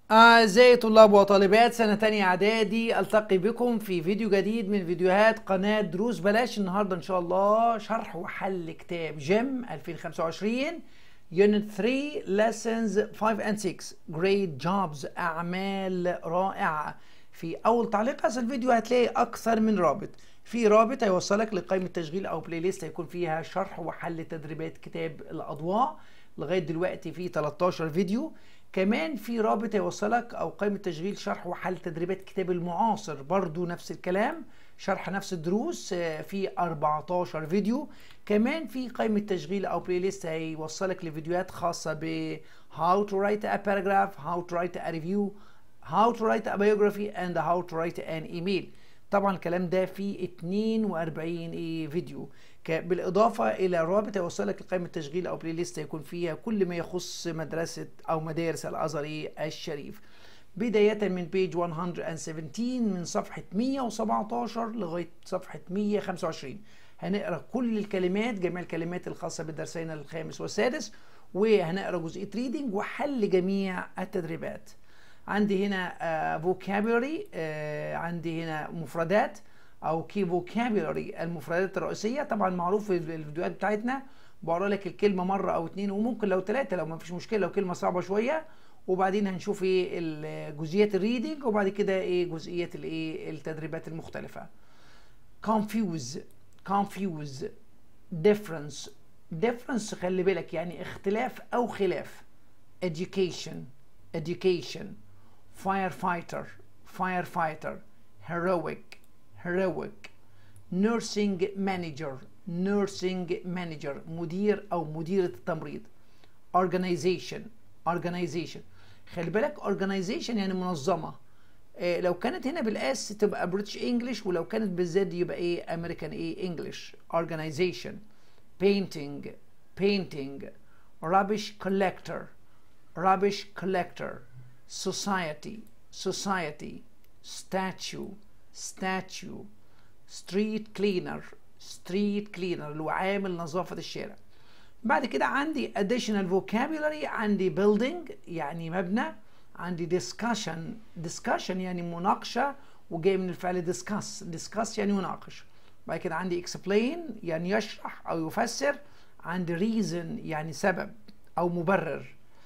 أعزائي طلاب وطالبات سنة تانية إعدادي ألتقي بكم في فيديو جديد من فيديوهات قناة دروس بلاش النهاردة إن شاء الله شرح وحل كتاب جيم 2025 Unit 3 Lessons 5 and 6 Great Jobs أعمال رائعة في أول تعليق أسفل الفيديو هتلاقي أكثر من رابط في رابط هيوصلك لقائمة تشغيل أو بلاي ليست هيكون فيها شرح وحل تدريبات كتاب الأضواء لغاية دلوقتي في 13 فيديو كمان في رابط هيوصلك او قائمه تشغيل شرح وحل تدريبات كتاب المعاصر برضو نفس الكلام شرح نفس الدروس في 14 فيديو كمان في قائمه تشغيل او بلاي ليست هيوصلك لفيديوهات خاصه ب how to write a paragraph how to write a review how to write a biography and how to write an email طبعا الكلام ده في 42 فيديو بالاضافه الى رابط هيوصلك لقائمه تشغيل او بلاي ليست هيكون فيها كل ما يخص مدرسه او مدارس الازهري الشريف بدايه من بيج 117 من صفحه 117 لغايه صفحه 125 هنقرا كل الكلمات جميع الكلمات الخاصه بالدرسين الخامس والسادس وهنقرا جزئيه ريدنج وحل جميع التدريبات عندي هنا فوكابولري آه عندي هنا مفردات او كي فوكابولري المفردات الرئيسيه طبعا معروف في الفيديوهات بتاعتنا بقرا لك الكلمه مره او اتنين وممكن لو ثلاثه لو ما فيش مشكله لو كلمه صعبه شويه وبعدين هنشوف ايه جزئيات الريدنج وبعد كده ايه جزئيات الايه التدريبات المختلفه confuse confuse difference difference خلي بالك يعني اختلاف او خلاف education education firefighter firefighter heroic heroic nursing manager nursing manager مدير او مديرة التمريض organization organization خلي بالك organization يعني منظمة إيه لو كانت هنا بالاس تبقى بريتش انجلش ولو كانت بالزد يبقى ايه امريكان ايه انجلش organization painting painting rubbish collector rubbish collector society society statue statue street cleaner street cleaner اللي هو عامل نظافة الشارع بعد كده عندي additional vocabulary عندي building يعني مبنى عندي discussion discussion يعني مناقشة وجاي من الفعل discuss discuss يعني يناقش بعد كده عندي explain يعني يشرح أو يفسر عندي reason يعني سبب أو مبرر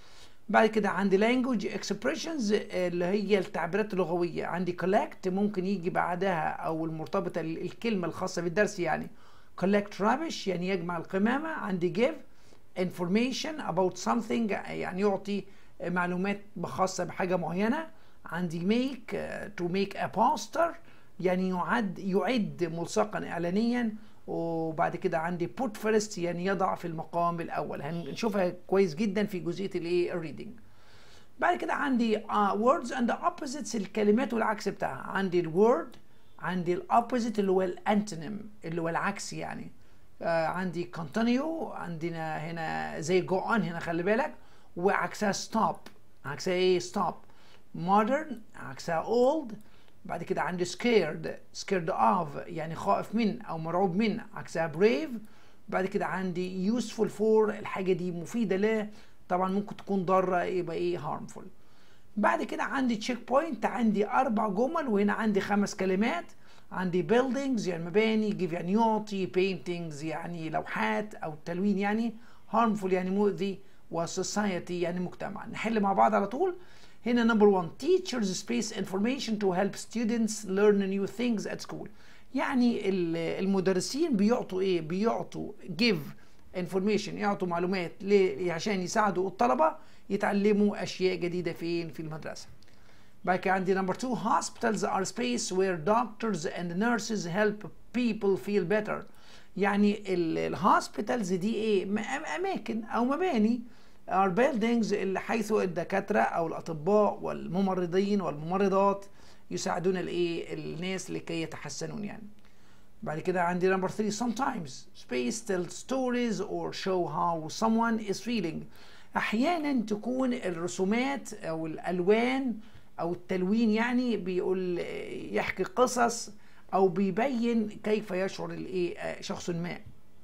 بعد كده عندي language expressions اللي هي التعبيرات اللغوية عندي collect ممكن يجي بعدها أو المرتبطة الكلمة الخاصة بالدرس يعني collect rubbish يعني يجمع القمامة عندي give information about something يعني يعطي معلومات خاصة بحاجة معينة عندي make to make a poster يعني يعد يعد ملصقا إعلانيا وبعد كده عندي put first يعني يضع في المقام الاول هنشوفها كويس جدا في جزئيه الايه الريدنج بعد كده عندي uh, words and opposites الكلمات والعكس بتاعها عندي الورد عندي الopposite اللي هو الانتونيم اللي هو العكس يعني uh, عندي continue عندنا هنا زي go on هنا خلي بالك وعكسها stop عكسها ايه stop modern عكسها old بعد كده عندي scared scared of يعني خائف من او مرعوب من عكسها brave بعد كده عندي useful for الحاجه دي مفيده له طبعا ممكن تكون ضاره يبقى ايه harmful بعد كده عندي تشيك بوينت عندي اربع جمل وهنا عندي خمس كلمات عندي buildings يعني مباني give يعني يعطي paintings يعني لوحات او تلوين يعني harmful يعني مؤذي وسوسايتي يعني مجتمع نحل مع بعض على طول هنا نمبر 1 teachers space information to help students learn new things at school يعني المدرسين بيعطوا ايه بيعطوا give information يعطوا معلومات عشان يساعدوا الطلبة يتعلموا اشياء جديدة فين في المدرسة بعد كده عندي نمبر 2 hospitals are space where doctors and nurses help people feel better يعني الهوسبيتالز دي ايه اماكن او مباني are buildings حيث الدكاترة أو الأطباء والممرضين والممرضات يساعدون الإيه الناس لكي يتحسنون يعني. بعد كده عندي نمبر 3 sometimes space tells stories or show how someone is feeling أحيانا تكون الرسومات أو الألوان أو التلوين يعني بيقول يحكي قصص أو بيبين كيف يشعر الإيه شخص ما.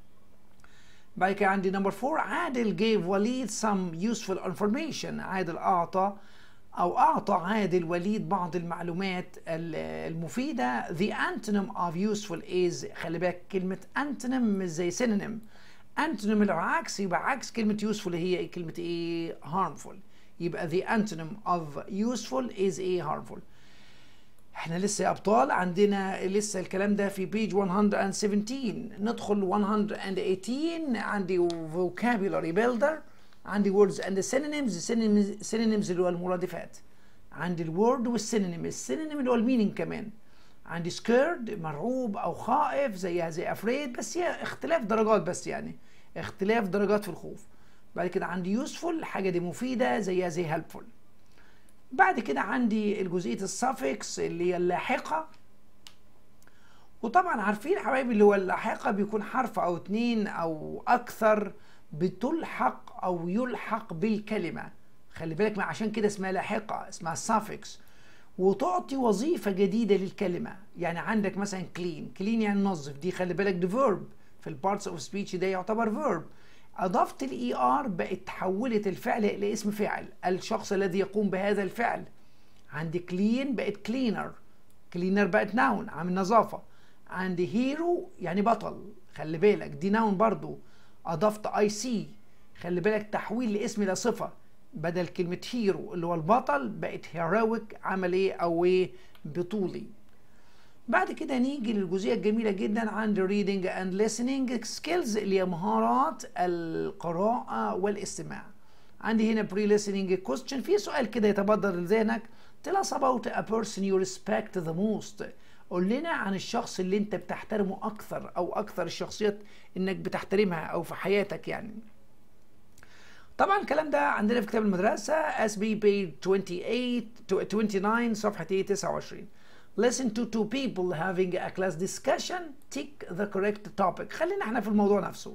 بعد كده عندي نمبر 4 عادل gave وليد some useful information عادل أعطى أو أعطى عادل وليد بعض المعلومات المفيدة the antonym of useful is خلي بالك كلمة antonym مش زي synonym antonym العكس يبقى عكس كلمة useful هي إيه كلمة إيه harmful يبقى the antonym of useful is إيه harmful احنا لسه يا ابطال عندنا لسه الكلام ده في بيج 117 ندخل 118 عندي vocabulary builder عندي words and synonyms synonyms, synonyms اللي هو المرادفات عندي الورد والسينونيم السينونيم اللي هو المينينج كمان عندي scared مرعوب او خائف زيها زي afraid بس هي اختلاف درجات بس يعني اختلاف درجات في الخوف بعد كده عندي useful حاجه دي مفيده زيها زي helpful بعد كده عندي الجزئيه السافكس اللي هي اللاحقه وطبعا عارفين حبايبي اللي هو اللاحقه بيكون حرف او اتنين او اكثر بتلحق او يلحق بالكلمه خلي بالك ما عشان كده اسمها لاحقه اسمها سافكس وتعطي وظيفه جديده للكلمه يعني عندك مثلا كلين كلين يعني نظف دي خلي بالك دي فيرب في البارتس اوف سبيتش ده يعتبر فيرب اضفت الاي ار بقت تحولت الفعل الى اسم فعل الشخص الذي يقوم بهذا الفعل عندي كلين بقت كلينر كلينر بقت ناون عامل نظافه عندي هيرو يعني بطل خلي بالك دي ناون برضو اضفت اي سي خلي بالك تحويل لاسم الى صفه بدل كلمه هيرو اللي هو البطل بقت هيرويك عمل ايه او ايه بطولي بعد كده نيجي للجزئيه الجميله جدا عند reading and listening skills اللي هي مهارات القراءه والاستماع عندي هنا pre listening question في سؤال كده يتبادر لذهنك tell us about a person you respect the most قول لنا عن الشخص اللي انت بتحترمه اكثر او اكثر الشخصيات انك بتحترمها او في حياتك يعني طبعا الكلام ده عندنا في كتاب المدرسة اس بي بي 28 29 صفحة 29 listen to two people having a class discussion tick the correct topic خلينا احنا في الموضوع نفسه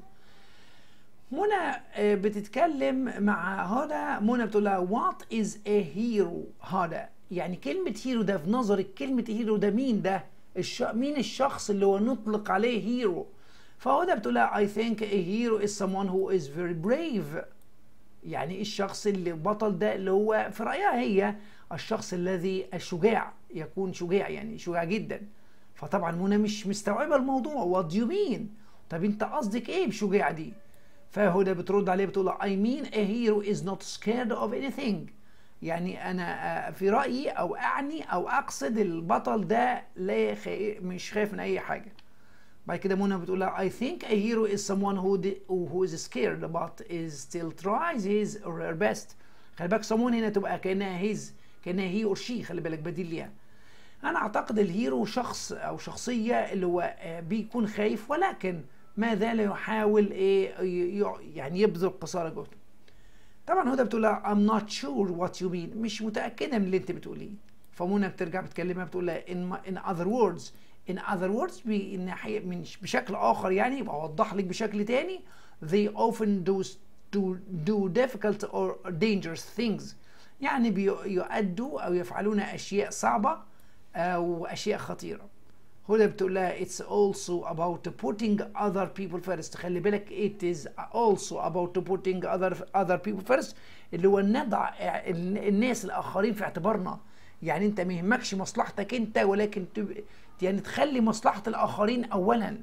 منى بتتكلم مع هدى منى بتقول لها what is a hero هدى يعني كلمة هيرو ده في نظرك كلمة هيرو ده مين ده الش... مين الشخص اللي هو نطلق عليه هيرو فهدى بتقول لها I think a hero is someone who is very brave يعني الشخص اللي بطل ده اللي هو في رأيها هي الشخص الذي الشجاع يكون شجاع يعني شجاع جدا فطبعا منى مش مستوعبة الموضوع what do you mean طب انت قصدك ايه بشجاع دي فهدى بترد عليه بتقول I mean a hero is not scared of anything يعني انا في رايي او اعني او اقصد البطل ده لا خي... مش خايف من اي حاجه بعد كده منى بتقول لها I think a hero is someone who di... who is scared but is still tries his or her best خلي بالك someone هنا تبقى كانها his كانها هي اور شي خلي بالك بديل ليها انا اعتقد الهيرو شخص او شخصيه اللي هو بيكون خايف ولكن ما زال يحاول ايه يعني يبذل قصارى جهده طبعا هدى بتقول لها I'm not sure what you mean مش متأكدة من اللي انت بتقوليه فمنى بترجع بتكلمها بتقول لها in, in other words in other words من بشكل آخر يعني يبقى أوضح لك بشكل تاني they often do, do, do difficult or dangerous things يعني بيؤدوا أو يفعلون أشياء صعبة أو أشياء خطيرة هدى بتقول لها it's also about putting other people first خلي بالك it is also about putting other other people first اللي هو نضع الناس الاخرين في اعتبارنا يعني انت ما يهمكش مصلحتك انت ولكن يعني تخلي مصلحة الاخرين اولا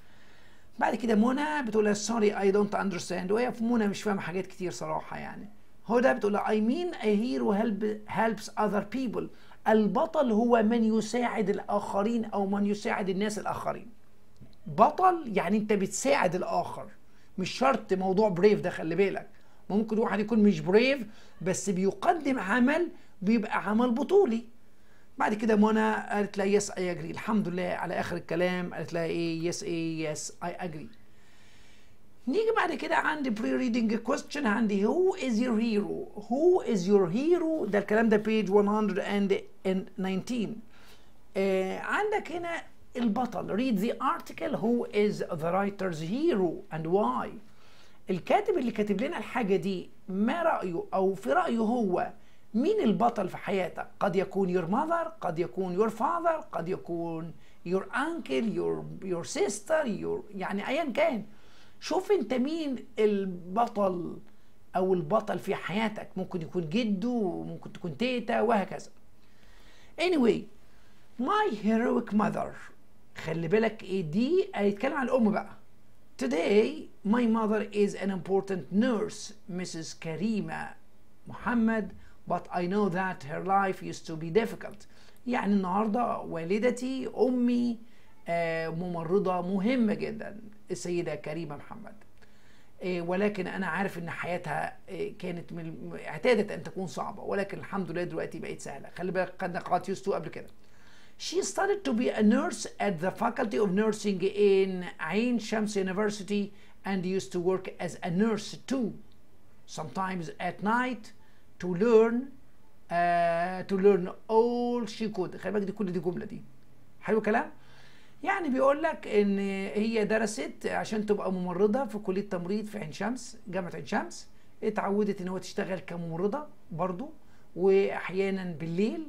بعد كده منى بتقول لها sorry I don't understand وهي في منى مش فاهمة حاجات كتير صراحة يعني هدى بتقول لها I mean a hero help, helps other people البطل هو من يساعد الآخرين أو من يساعد الناس الآخرين بطل يعني أنت بتساعد الآخر مش شرط موضوع بريف ده خلي بالك ممكن واحد يكون مش بريف بس بيقدم عمل بيبقى عمل بطولي بعد كده منى قالت لها يس اي اجري الحمد لله على اخر الكلام قالت لها ايه يس ايه يس اي اجري نيجي بعد كده عندي بري ريدنج كويستشن عندي هو از يور هيرو هو از يور هيرو ده الكلام ده بيج 119 آه عندك هنا البطل read the article who is the writer's hero and why الكاتب اللي كاتب لنا الحاجة دي ما رأيه أو في رأيه هو مين البطل في حياتك قد يكون your mother قد يكون your father قد يكون your uncle your, your sister your يعني أيا كان شوف انت مين البطل او البطل في حياتك ممكن يكون جده ممكن تكون تيتا وهكذا anyway my heroic mother خلي بالك ايه دي هيتكلم عن الام بقى today my mother is an important nurse Mrs. Karima Muhammad but I know that her life used to be difficult يعني النهارده والدتي امي آه، ممرضه مهمه جدا السيده كريمه محمد آه، ولكن انا عارف ان حياتها آه، كانت من اعتادت ان تكون صعبه ولكن الحمد لله دلوقتي بقت سهله خلي بالك خدنا قاعات يوستو قبل كده She studied to be a nurse at the Faculty of Nursing in Ain Shams University and used to work as a nurse too, sometimes at night to learn uh, to learn all she could. خلي بالك دي كل دي جملة دي. حلو الكلام؟ يعني بيقول لك ان هي درست عشان تبقى ممرضه في كليه تمريض في عين شمس جامعه عين شمس اتعودت ان هو تشتغل كممرضه برضو واحيانا بالليل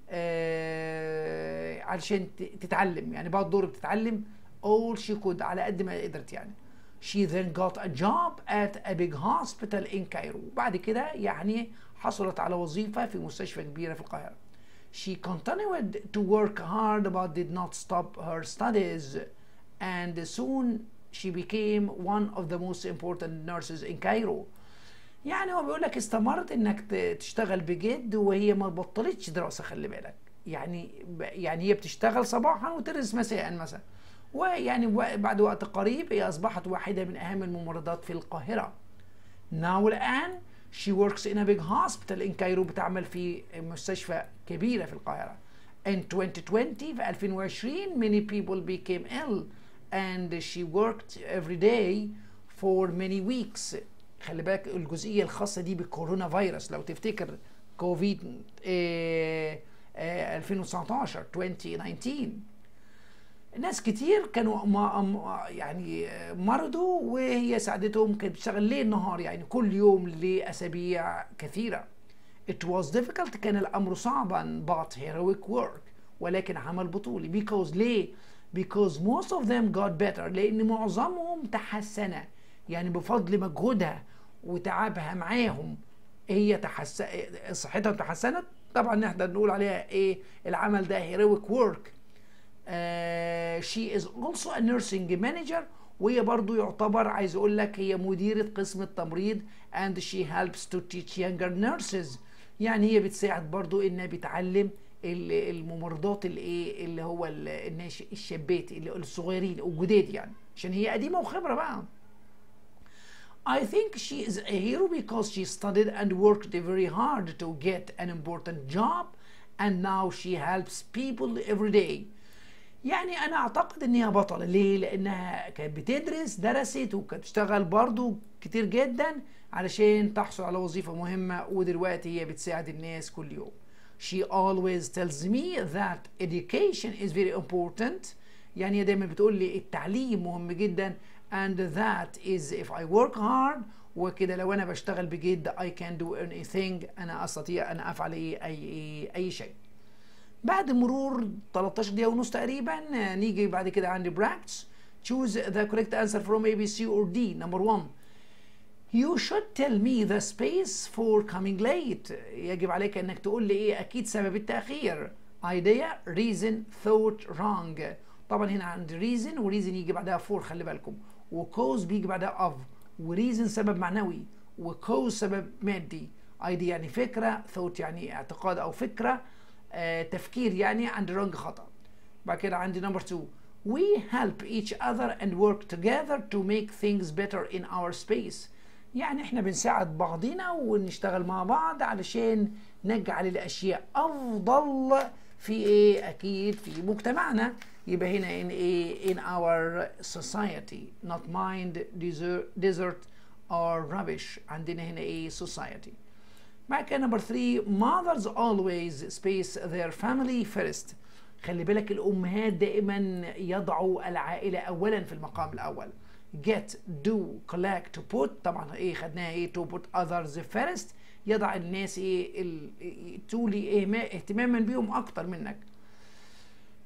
آه علشان ت- تتعلم يعني بعد دور بتتعلم all she could على قد ما قدرت يعني she then got a job at a big hospital in Cairo بعد كده يعني حصلت على وظيفه في مستشفى كبيره في القاهره She continued to work hard but did not stop her studies and soon she became one of the most important nurses in Cairo. يعني هو بيقول لك استمرت انك ت- تشتغل بجد وهي ما بطلتش دراسه خلي بالك يعني ب- يعني هي بتشتغل صباحا وتدرس مساء مثلا ويعني و- بعد وقت قريب هي اصبحت واحده من اهم الممرضات في القاهره Now الآن she works in a big hospital in Cairo بتعمل في مستشفى كبيرة في القاهرة. In 2020 في 2020 many people became ill and she worked every day for many weeks. خلي بالك الجزئية الخاصة دي بالكورونا فيروس لو تفتكر كوفيد آه، آه، 2019 2019 ناس كتير كانوا ما ما- يعني مرضوا وهي ساعدتهم كانت بتشتغل ليل نهار يعني كل يوم لأسابيع كثيرة. It was difficult كان الأمر صعبا but heroic work ولكن عمل بطولي because ليه؟ because most of them got better لأن معظمهم تحسن يعني بفضل مجهودها وتعبها معاهم هي تحسن صحتها تحسنت طبعا نقدر نقول عليها ايه العمل ده heroic work آه she is also a nursing manager وهي برضو يعتبر عايز اقول لك هي مديرة قسم التمريض and she helps to teach younger nurses يعني هي بتساعد برضو انها بتعلم ال- الممرضات اللي ايه اللي هو ال- الناش الشابات اللي الصغيرين الجداد يعني عشان هي قديمة وخبرة بقى I think she is a hero because she studied and worked very hard to get an important job and now she helps people every day. يعني انا اعتقد ان هي بطلة ليه؟ لانها كانت بتدرس درست وكانت بتشتغل برضو كتير جدا علشان تحصل على وظيفة مهمة ودلوقتي هي بتساعد الناس كل يوم. She always tells me that education is very important. يعني هي دايما بتقول لي التعليم مهم جدا and that is if I work hard وكده لو انا بشتغل بجد I can do anything انا استطيع ان افعل ايه اي اي, أي شيء. بعد مرور 13 دقيقة ونص تقريبا آه، نيجي بعد كده عند براكتس choose the correct answer from A B C or D number one You should tell me the space for coming late يجب عليك انك تقول لي ايه اكيد سبب التأخير idea reason thought wrong طبعا هنا عند reason وريزن يجي بعدها for خلي بالكم وكوز بيجي بعدها of وريزن سبب معنوي وكوز سبب مادي idea يعني فكرة thought يعني اعتقاد او فكرة آه تفكير يعني عند wrong خطأ بعد كده عندي number two we help each other and work together to make things better in our space يعني احنا بنساعد بعضنا ونشتغل مع بعض علشان نجعل الاشياء افضل في ايه اكيد في مجتمعنا يبقى هنا in ايه in our society not mind desert, desert or rubbish عندنا هنا ايه society بعد كده نمبر 3 mothers always space their family first خلي بالك الامهات دائما يضعوا العائله اولا في المقام الاول get do collect to put طبعا ايه خدناها ايه to put others first يضع الناس ايه ال- تولي ايه ما- اهتماما بيهم اكتر منك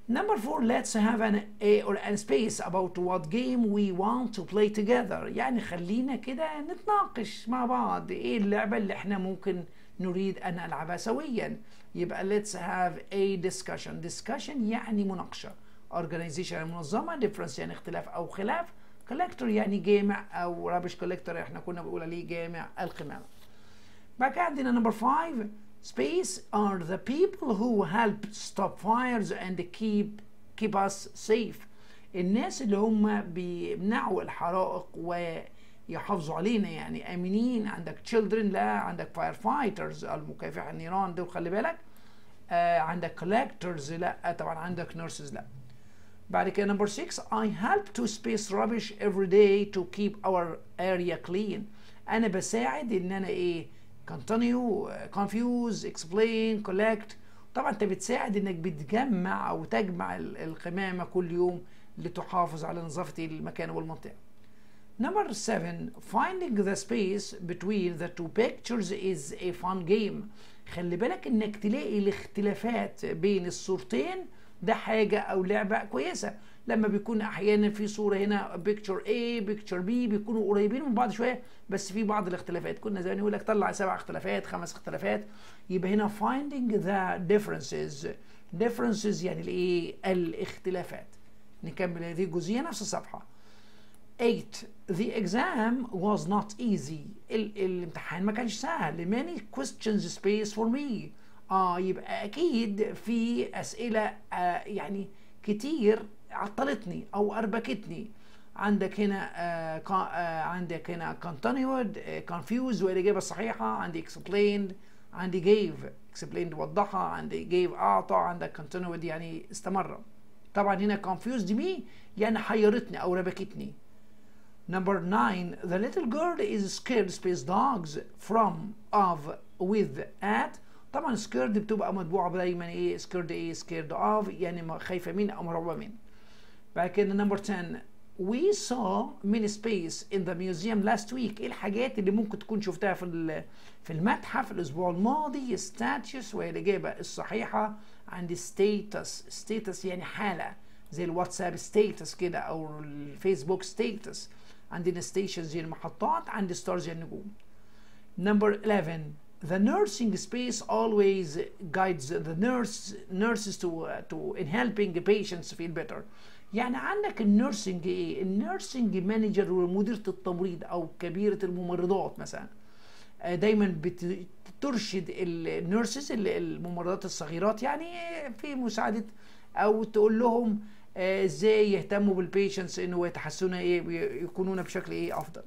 Number four, let's have an a or an space about what game we want to play together. يعني خلينا كده نتناقش مع بعض ايه اللعبة اللي احنا ممكن نريد ان نلعبها سويا. يبقى let's have a discussion. Discussion يعني مناقشة. Organization يعني منظمة. Difference يعني اختلاف او خلاف. Collector يعني جامع او rubbish collector احنا كنا بنقول عليه جامع القمامة. بعد كده عندنا number five. Space are the people who help stop fires and keep keep us safe. الناس اللي هم بيمنعوا الحرائق ويحافظوا علينا يعني امنين عندك children لا عندك fire fighters المكافح النيران دول خلي بالك آه عندك collectors لا طبعا عندك nurses لا بعد كده number 6 I help to space rubbish every day to keep our area clean انا بساعد ان انا ايه continue confuse explain collect طبعا انت بتساعد انك بتجمع او تجمع القمامه كل يوم لتحافظ على نظافه المكان والمنطقه Number seven, finding the space between the two pictures is a fun game. خلي بالك انك تلاقي الاختلافات بين الصورتين ده حاجة أو لعبة كويسة لما بيكون أحيانا في صورة هنا بيكتشر A بيكتشر B بيكونوا قريبين من بعض شوية بس في بعض الاختلافات كنا زمان يقول لك طلع سبع اختلافات خمس اختلافات يبقى هنا finding the differences differences يعني الايه الاختلافات نكمل هذه الجزئية نفس الصفحة 8 The exam was not easy ال الامتحان ما كانش سهل many questions space for me اه يبقى اكيد في اسئله آه يعني كتير عطلتني او اربكتني عندك هنا آه آه عندك هنا continued آه confused والاجابه الصحيحه عندي explained عندي gave explained وضحها عندي gave اعطى عندك continued يعني استمر طبعا هنا confused me يعني حيرتني او ربكتني Number nine, the little girl is scared space dogs from, of, with, at طبعا سكيرد بتبقى مطبوعه دايما ايه سكيرد ايه سكيرد اوف يعني خايفه من او مرعوبه من بعد كده نمبر 10 we saw many space in the museum last week ايه الحاجات اللي ممكن تكون شفتها في في المتحف الاسبوع الماضي statues وهي الاجابه الصحيحه عندي ستيتس ستيتس يعني حاله زي الواتساب ستيتس كده او الفيسبوك ستيتس عندنا ستيشنز يعني المحطات عندي ستارز يعني النجوم نمبر 11 the nursing space always guides the nurse nurses to uh, to in helping the patients feel better يعني عندك النيرسينج ايه النيرسينج مانجر ومديره التمريض او كبيره الممرضات مثلا دايما بترشد النيرسز الممرضات الصغيرات يعني في مساعده او تقول لهم ازاي يهتموا بالبيشنتس انه يتحسنوا ايه يكونون بشكل ايه افضل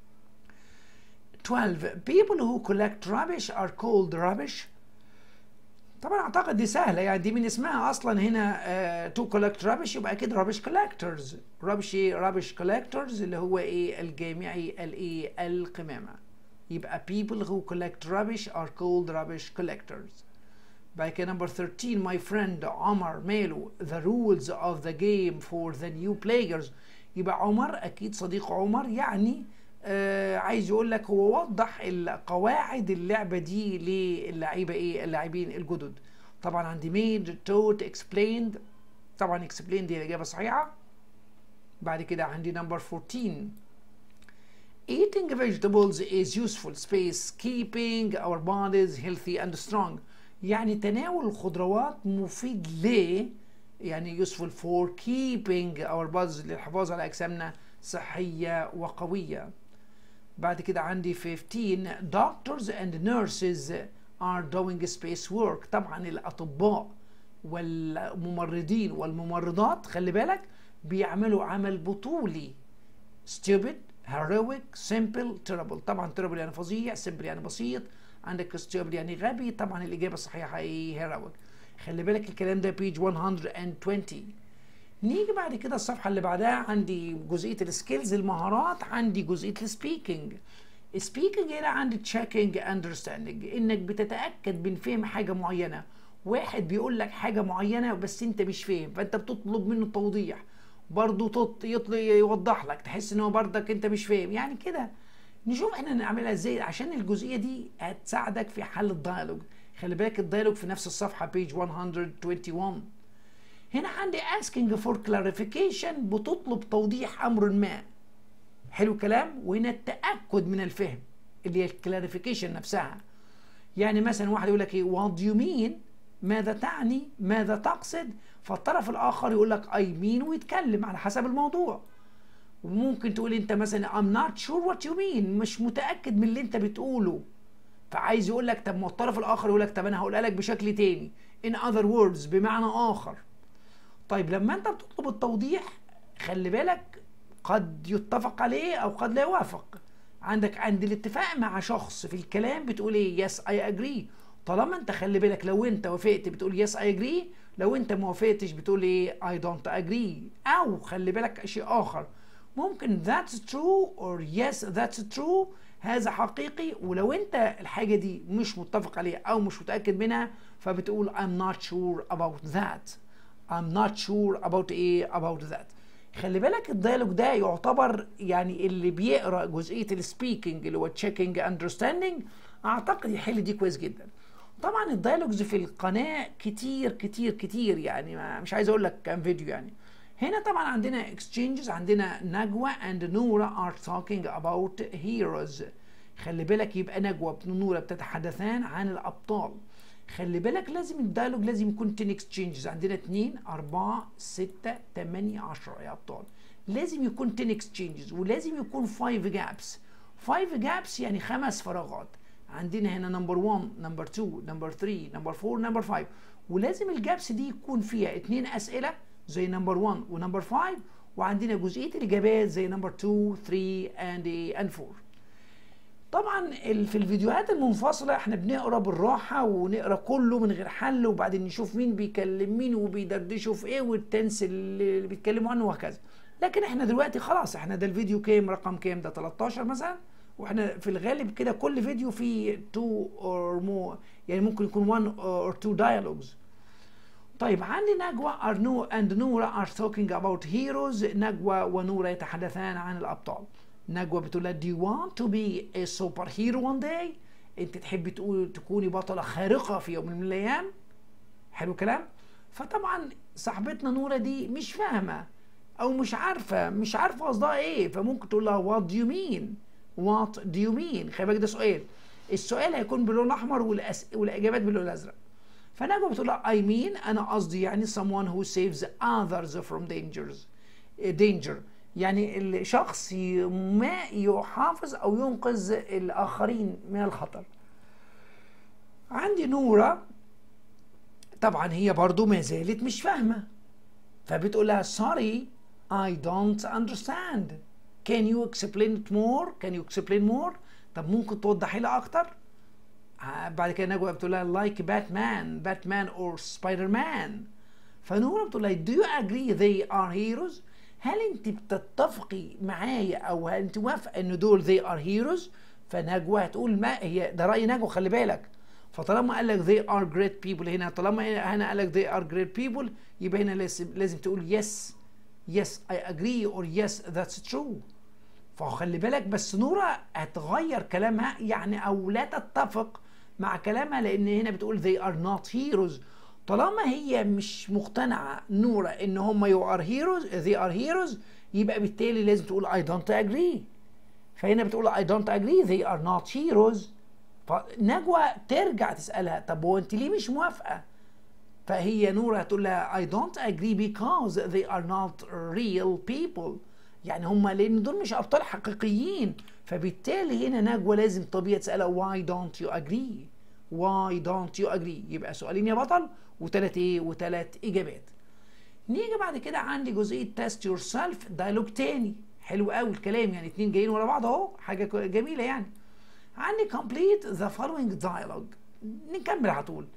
12 people who collect rubbish are called rubbish طبعا اعتقد دي سهله يعني دي من اسمها اصلا هنا uh, to collect rubbish يبقى اكيد rubbish collectors rubbish ايه rubbish collectors اللي هو ايه الجامعي الايه القمامه يبقى people who collect rubbish are called rubbish collectors بعد كده number 13 my friend عمر ماله the rules of the game for the new players يبقى عمر اكيد صديق عمر يعني آه عايز يقول لك هو وضح قواعد اللعبه دي للعيبه ايه اللاعبين الجدد طبعا عندي made taught explained طبعا explained دي الاجابه الصحيحه بعد كده عندي number 14 eating vegetables is useful space keeping our bodies healthy and strong يعني تناول الخضروات مفيد ليه يعني useful for keeping our bodies للحفاظ على اجسامنا صحيه وقويه بعد كده عندي 15 doctors and nurses are doing space work طبعا الأطباء والممرضين والممرضات خلي بالك بيعملوا عمل بطولي stupid heroic simple terrible طبعا terrible يعني فظيع simple يعني بسيط عندك stupid يعني غبي طبعا الإجابة الصحيحة ايه heroic خلي بالك الكلام ده page 120 نيجي بعد كده الصفحة اللي بعدها عندي جزئية السكيلز المهارات عندي جزئية السبيكنج سبيكنج هنا عندي تشيكينج اندرستاندنج انك بتتأكد من فهم حاجة معينة واحد بيقول لك حاجة معينة بس انت مش فاهم فانت بتطلب منه توضيح برضه تط... يطلع يوضح لك تحس ان هو برضك انت مش فاهم يعني كده نشوف احنا نعملها ازاي عشان الجزئية دي هتساعدك في حل الديالوج خلي بالك الديالوج في نفس الصفحة بيج 121 هنا عندي asking for clarification بتطلب توضيح امر ما حلو الكلام وهنا التاكد من الفهم اللي هي الكلاريفيكيشن نفسها يعني مثلا واحد يقول لك ايه what do you mean ماذا تعني ماذا تقصد فالطرف الاخر يقول لك I mean ويتكلم على حسب الموضوع وممكن تقول انت مثلا I'm not sure what you mean مش متاكد من اللي انت بتقوله فعايز يقول لك طب ما الطرف الاخر يقول لك طب انا هقولها لك بشكل تاني in other words بمعنى اخر طيب لما انت بتطلب التوضيح خلي بالك قد يتفق عليه او قد لا يوافق عندك عند الاتفاق مع شخص في الكلام بتقول ايه يس اي اجري طالما انت خلي بالك لو انت وافقت بتقول يس اي اجري لو انت ما وافقتش بتقول ايه اي دونت اجري او خلي بالك شيء اخر ممكن that's true or yes that's true هذا حقيقي ولو انت الحاجه دي مش متفق عليها او مش متاكد منها فبتقول I'm not sure about that I'm not sure about ايه about that خلي بالك الديالوج ده يعتبر يعني اللي بيقرا جزئيه السبيكنج اللي هو تشيكنج اندرستاندنج اعتقد يحل دي كويس جدا طبعا الديالوجز في القناه كتير كتير كتير يعني ما مش عايز اقول لك كام فيديو يعني هنا طبعا عندنا exchanges عندنا نجوى and نورا are talking about heroes خلي بالك يبقى نجوى ونورا بتتحدثان عن الابطال خلي بالك لازم الديالوج لازم يكون 10 اكسشينجز عندنا 2 4 6 8 10 يا ابطال لازم يكون 10 اكسشينجز ولازم يكون 5 جابس 5 جابس يعني خمس فراغات عندنا هنا نمبر 1 نمبر 2 نمبر 3 نمبر 4 نمبر 5 ولازم الجابس دي يكون فيها اثنين اسئله زي نمبر 1 ونمبر 5 وعندنا جزئيه الاجابات زي نمبر 2 3 اند اند 4 طبعا في الفيديوهات المنفصله احنا بنقرا بالراحه ونقرا كله من غير حل وبعدين نشوف مين بيكلم مين وبيدردشوا في ايه والتنس اللي بيتكلموا عنه وهكذا لكن احنا دلوقتي خلاص احنا ده الفيديو كام رقم كام ده 13 مثلا واحنا في الغالب كده كل فيديو فيه 2 or more يعني ممكن يكون 1 or 2 dialogues طيب عندي نجوى أرنو and نورا are talking about heroes نجوى ونورا يتحدثان عن الأبطال نجوى بتقول لها do you want to be a superhero one day انت تحبي تقول تكوني بطلة خارقة في يوم من الأيام حلو الكلام فطبعا صاحبتنا نورا دي مش فاهمة أو مش عارفة مش عارفة قصدها إيه فممكن تقول لها what do you mean what do you mean خلي بالك ده سؤال السؤال هيكون باللون الأحمر والأس... والإجابات باللون الأزرق فنجوى بتقول لها I mean أنا قصدي يعني someone who saves others from dangers danger يعني الشخص ما يحافظ او ينقذ الاخرين من الخطر عندي نورة طبعا هي برضو ما زالت مش فاهمة فبتقول لها sorry I don't understand can you explain it more can you explain more طب ممكن توضحي لي اكتر بعد كده نجوى بتقول لها like Batman Batman or Spider-Man فنورة بتقول لها do you agree they are heroes هل انت بتتفقي معايا او هل انت موافقه ان دول they are heroes فنجوى هتقول ما هي ده راي نجوى خلي بالك فطالما قال لك they are great people هنا طالما هنا قال لك they are great people يبقى هنا لازم لازم تقول yes yes I agree or yes that's true فخلي بالك بس نورة هتغير كلامها يعني او لا تتفق مع كلامها لان هنا بتقول they are not heroes طالما هي مش مقتنعة نورة ان هم يو ار هيروز they are heroes يبقى بالتالي لازم تقول I don't agree فهنا بتقول I don't agree they are not heroes فنجوى ترجع تسألها طب هو انت ليه مش موافقة فهي نورة هتقول لها I don't agree because they are not real people يعني هم لان دول مش ابطال حقيقيين فبالتالي هنا نجوى لازم طبيعي تسألها why don't you agree why don't you agree يبقى سؤالين يا بطل وثلاث ايه وثلاث اجابات نيجي بعد كده عندي جزئيه تيست يور سيلف دايلوج تاني حلو قوي الكلام يعني اتنين جايين ورا بعض اهو حاجه جميله يعني عندي complete the following dialogue نكمل على طول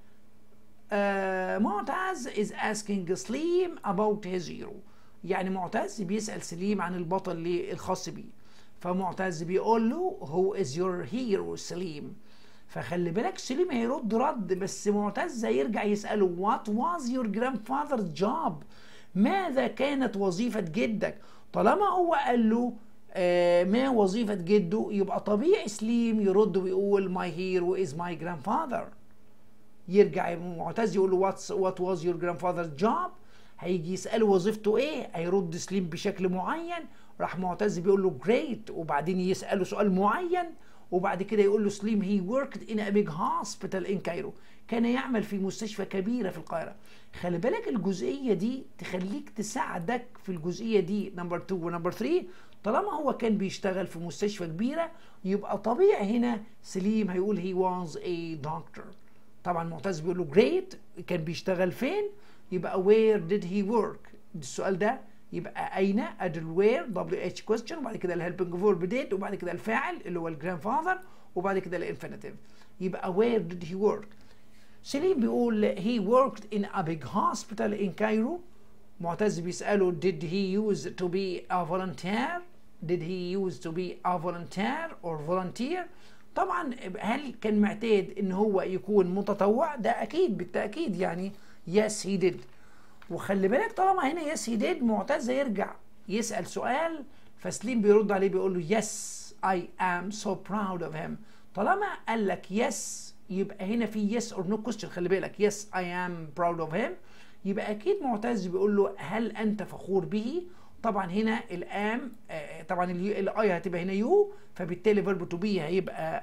آه معتز is asking سليم about his hero يعني معتز بيسأل سليم عن البطل اللي الخاص بيه فمعتز بيقول له هو is your hero سليم فخلي بالك سليم هيرد رد بس معتز هيرجع يسأله what was your grandfather's job ماذا كانت وظيفة جدك طالما هو قال له آه ما وظيفة جده يبقى طبيعي سليم يرد ويقول my hero is my grandfather يرجع معتز يقول له what's, what was your grandfather's job هيجي يساله وظيفته ايه هيرد سليم بشكل معين راح معتز بيقول له جريت وبعدين يساله سؤال معين وبعد كده يقول له سليم هي وركد ان ا بيج هوسبيتال ان كايرو كان يعمل في مستشفى كبيره في القاهره خلي بالك الجزئيه دي تخليك تساعدك في الجزئيه دي نمبر 2 ونمبر 3 طالما هو كان بيشتغل في مستشفى كبيره يبقى طبيعي هنا سليم هيقول هي واز اي دكتور طبعا معتز بيقول له جريت كان بيشتغل فين يبقى وير ديد هي ورك السؤال ده يبقى اين ادل وير دبليو اتش كويستشن وبعد كده الهيلبنج فورب ديد وبعد كده الفاعل اللي هو الجراند فاذر وبعد كده الانفينيتيف يبقى وير ديد هي ورك سليم بيقول he worked in a big hospital in Cairo معتز بيسأله did he use to be a volunteer did he use to be a volunteer or volunteer طبعا هل كان معتاد ان هو يكون متطوع ده اكيد بالتاكيد يعني yes he did وخلي بالك طالما هنا yes he did معتز يرجع يسال سؤال فسليم بيرد عليه بيقول له yes I am so proud of him طالما قال لك yes يبقى هنا في yes or no question خلي بالك yes I am proud of him يبقى اكيد معتز بيقول له هل انت فخور به طبعا هنا الام آه طبعا الاي هتبقى هنا يو فبالتالي فيرب تو بي هيبقى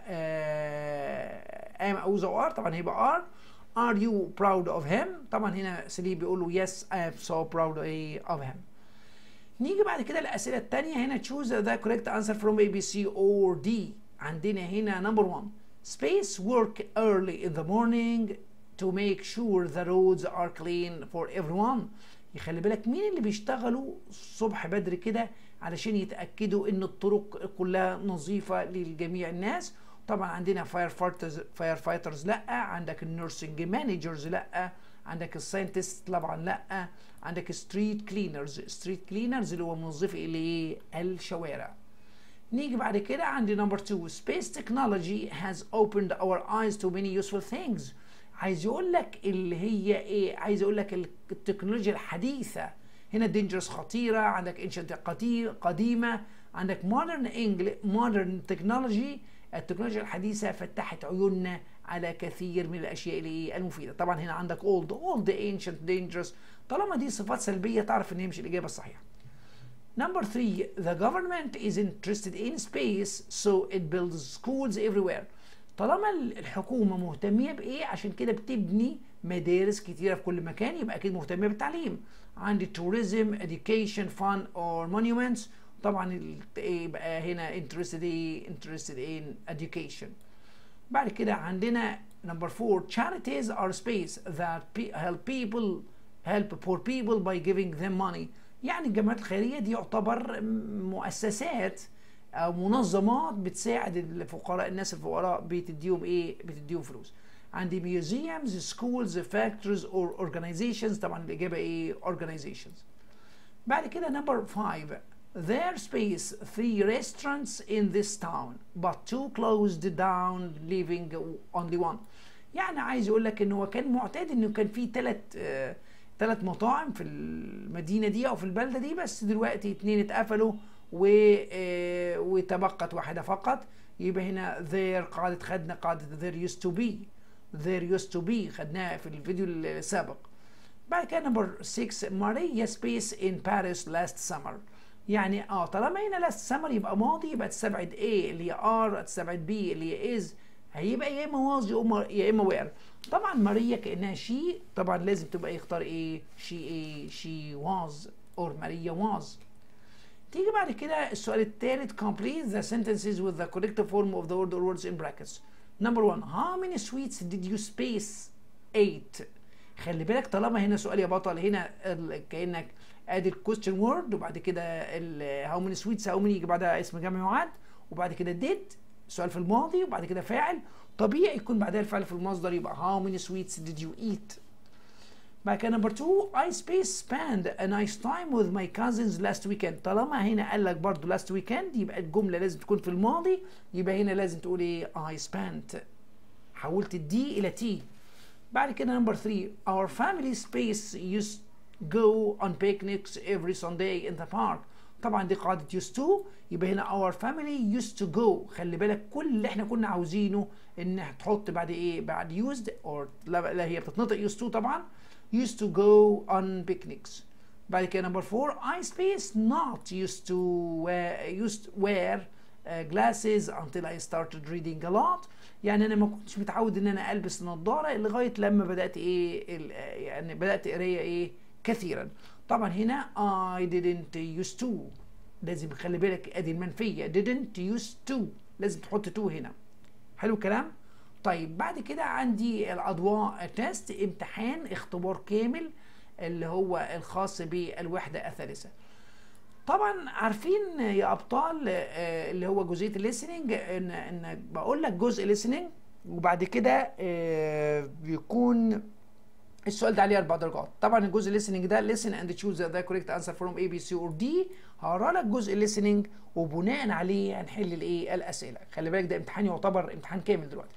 ام او ذا ار طبعا هيبقى ار ار يو براود اوف هيم طبعا هنا سليم بيقول له يس اي ام سو براود اوف هيم نيجي بعد كده الاسئله الثانيه هنا تشوز ذا كوريكت انسر فروم اي بي سي اور دي عندنا هنا نمبر 1 space work early in the morning to make sure the roads are clean for everyone يخلي بالك مين اللي بيشتغلوا الصبح بدري كده علشان يتاكدوا ان الطرق كلها نظيفه لجميع الناس طبعا عندنا فاير فايترز فاير فايترز لا عندك النيرسينج مانجرز لا عندك الساينتست طبعا لا عندك ستريت كلينرز ستريت كلينرز اللي هو منظفي الشوارع نيجي بعد كده عندي نمبر 2 space technology has opened our eyes to many useful things عايز يقول لك اللي هي ايه عايز يقول لك التكنولوجيا الحديثه هنا دينجرس خطيره عندك انشنت قديمه عندك مودرن انجل مودرن تكنولوجي التكنولوجيا الحديثه فتحت عيوننا على كثير من الاشياء اللي المفيده طبعا هنا عندك اولد اولد انشنت دينجرس طالما دي صفات سلبيه تعرف ان هي مش الاجابه الصحيحه Number three, the government is interested in space, so it builds schools everywhere. طالما الحكومه مهتميه بايه عشان كده بتبني مدارس كتيره في كل مكان يبقى اكيد مهتميه بالتعليم عندي tourism education fun or monuments طبعا يبقى هنا interested in interested in education بعد كده عندنا number four charities are space that help people help poor people by giving them money يعني الجمعيات الخيريه دي يعتبر مؤسسات او منظمات بتساعد الفقراء الناس الفقراء بتديهم ايه بتديهم فلوس عندي museums schools factories or organizations طبعا الاجابه ايه organizations بعد كده number five There space three restaurants in this town but two closed down leaving only one يعني عايز يقول لك ان هو كان معتاد انه كان في ثلاث ثلاث مطاعم في المدينه دي او في البلده دي بس دلوقتي اتنين اتقفلوا و آه وتبقت واحده فقط يبقى هنا there قاعده خدنا قاعده there used to be there used to be خدناها في الفيديو السابق بعد كده نمبر 6 ماريا سبيس ان باريس لاست سمر يعني اه طالما هنا لاست سمر يبقى ماضي يبقى تستبعد A اللي هي ار تستبعد B اللي هي is هيبقى يا اما واز يا اما وير طبعا ماريا كانها شي طبعا لازم تبقى يختار ايه شي ايه شي واز اور ماريا واز تيجي بعد كده السؤال الثالث complete the sentences with the correct form of the word or words in brackets number one how many sweets did you space eight خلي بالك طالما هنا سؤال يا بطل هنا كانك ادي الكويستشن وورد وبعد كده هاو ماني سويتس هاو ماني يجي بعدها اسم جمع وعد وبعد كده ديد سؤال في الماضي وبعد كده فاعل طبيعي يكون بعدها الفعل في المصدر يبقى how many sweets did you eat بعد كده نمبر 2 I space spend a nice time with my cousins last weekend طالما هنا قال لك برضه last weekend يبقى الجملة لازم تكون في الماضي يبقى هنا لازم تقول ايه I spent حولت الدي إلى تي بعد كده نمبر 3 our family space used go on picnics every Sunday in the park طبعا دي قاعدة used to يبقى هنا our family used to go خلي بالك كل اللي احنا كنا عاوزينه ان تحط بعد ايه بعد used or لا, لا هي بتتنطق used to طبعا used to go on picnics بعد كده نمبر 4 I space not used to wear, used to wear uh, glasses until I started reading a lot يعني انا ما كنتش متعود ان انا البس نظاره لغايه لما بدات ايه يعني بدات قرايه ايه كثيرا طبعا هنا I didn't used to لازم خلي بالك ادي المنفيه didn't used to لازم تحط to هنا حلو الكلام طيب بعد كده عندي الاضواء تيست امتحان اختبار كامل اللي هو الخاص بالوحده الثالثه طبعا عارفين يا ابطال اللي هو جزئيه الليسننج ان ان بقول لك جزء ليسننج وبعد كده بيكون السؤال ده عليه اربع درجات طبعا الجزء الليسننج ده listen and choose the correct answer from A B C or D هقرا لك جزء الليسننج وبناء عليه هنحل الايه الاسئله خلي بالك ده امتحان يعتبر امتحان كامل دلوقتي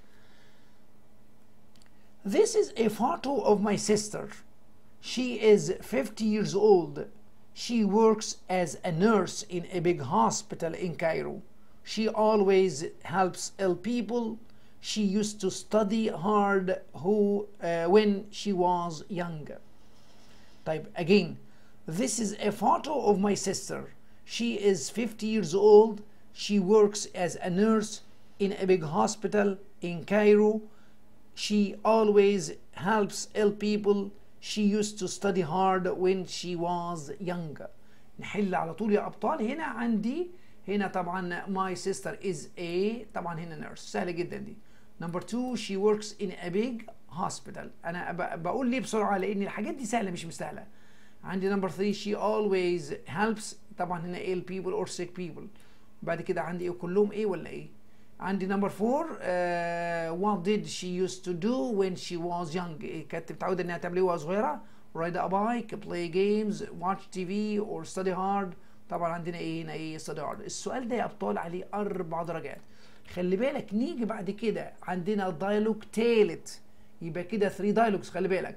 This is a photo of my sister. She is 50 years old. She works as a nurse in a big hospital in Cairo. She always helps ill people. She used to study hard who, uh, when she was younger. Type again. This is a photo of my sister. She is 50 years old. She works as a nurse in a big hospital in Cairo. She always helps ill people. She used to study hard when she was younger. نحل على طول يا أبطال هنا عندي هنا طبعا my sister is a طبعا هنا nurse سهلة جدا دي. Number two she works in a big hospital. أنا بقول ليه بسرعة لأن الحاجات دي سهلة مش مستاهلة. عندي number three she always helps طبعا هنا ill people or sick people. بعد كده عندي إيه كلهم إيه ولا إيه؟ عندي نمبر 4 uh, what did she used to do when she was young كانت متعوده انها تعمل ايه وهي صغيره ride a bike play games watch TV or study hard طبعا عندنا ايه هنا ايه study hard السؤال ده يا ابطال عليه اربع درجات خلي بالك نيجي بعد كده عندنا دايلوج تالت يبقى كده 3 دايلوجز خلي بالك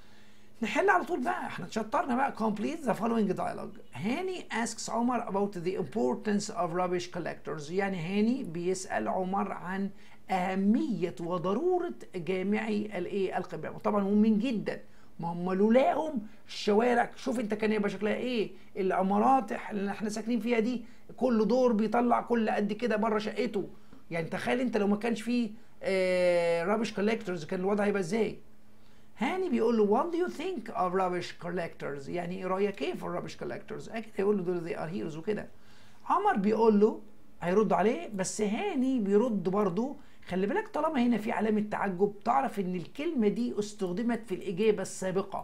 نحل على طول بقى احنا اتشطرنا بقى complete the following dialogue هاني asks عمر about the importance of rubbish collectors يعني هاني بيسأل عمر عن أهمية وضرورة جامعي الايه القمامة طبعا مهمين جدا ما هم لولاهم الشوارع شوف انت كان يبقى شكلها ايه العمارات اللي احنا ساكنين فيها دي كل دور بيطلع كل قد كده بره شقته يعني تخيل انت لو ما كانش فيه رابش كولكتورز كان الوضع هيبقى ازاي هاني بيقول له what do you think of rubbish collectors يعني ايه رايك ايه في الرابش collectors اكيد هيقول له دول they are heroes وكده عمر بيقول له هيرد عليه بس هاني بيرد برضه خلي بالك طالما هنا في علامة تعجب تعرف ان الكلمة دي استخدمت في الإجابة السابقة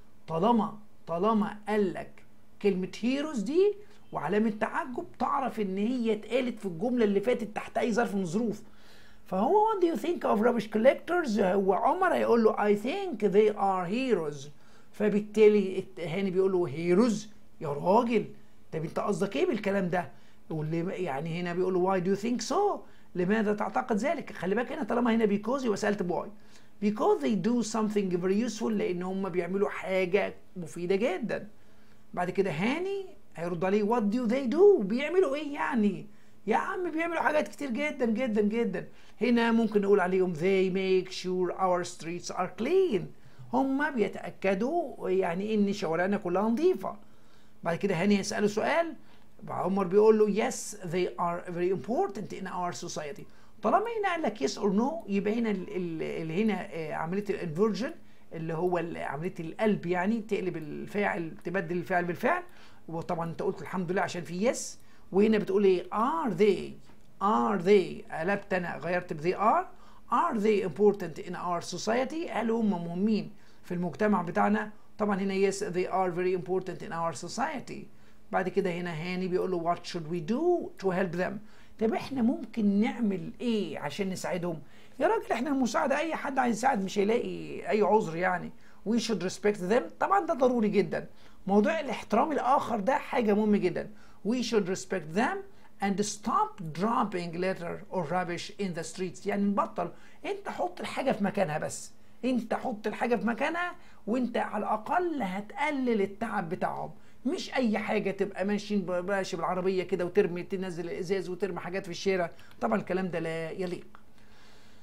طالما طالما قال لك كلمة هيروز دي وعلامة تعجب تعرف ان هي اتقالت في الجملة اللي فاتت تحت أي ظرف من الظروف فهو what do you think of rubbish collectors هو عمر هيقول له I think they are heroes فبالتالي هاني بيقول له heroes يا راجل طب انت قصدك ايه بالكلام ده واللي يعني هنا بيقول له why do you think so لماذا تعتقد ذلك خلي بالك هنا طالما هنا because يبقى سالت بواي because they do something very useful لان هم بيعملوا حاجه مفيده جدا بعد كده هاني هيرد عليه what do they do بيعملوا ايه يعني يا عم بيعملوا حاجات كتير جدا جدا جدا هنا ممكن نقول عليهم they make sure our streets are clean هم بيتأكدوا يعني ان شوارعنا كلها نظيفة بعد كده هاني يسأله سؤال عمر بيقول له yes they are very important in our society طالما هنا قال لك yes or no يبقى هنا اللي هنا عملية الانفرجن اللي هو عملية القلب يعني تقلب الفاعل تبدل الفعل بالفعل وطبعا انت قلت الحمد لله عشان في yes وهنا بتقول ايه are they are they قلبت انا غيرت ب they are are they important in our society هل هم مهمين في المجتمع بتاعنا طبعا هنا yes they are very important in our society بعد كده هنا هاني بيقول له what should we do to help them طب احنا ممكن نعمل ايه عشان نساعدهم يا راجل احنا المساعدة اي حد عايز يساعد مش هيلاقي اي عذر يعني we should respect them طبعا ده ضروري جدا موضوع الاحترام الاخر ده حاجة مهمة جدا we should respect them and stop dropping litter or rubbish in the streets يعني نبطل انت حط الحاجة في مكانها بس انت حط الحاجة في مكانها وانت على الاقل هتقلل التعب بتاعهم مش اي حاجة تبقى ماشي ماشي بالعربية كده وترمي تنزل الازاز وترمي حاجات في الشارع طبعا الكلام ده لا يليق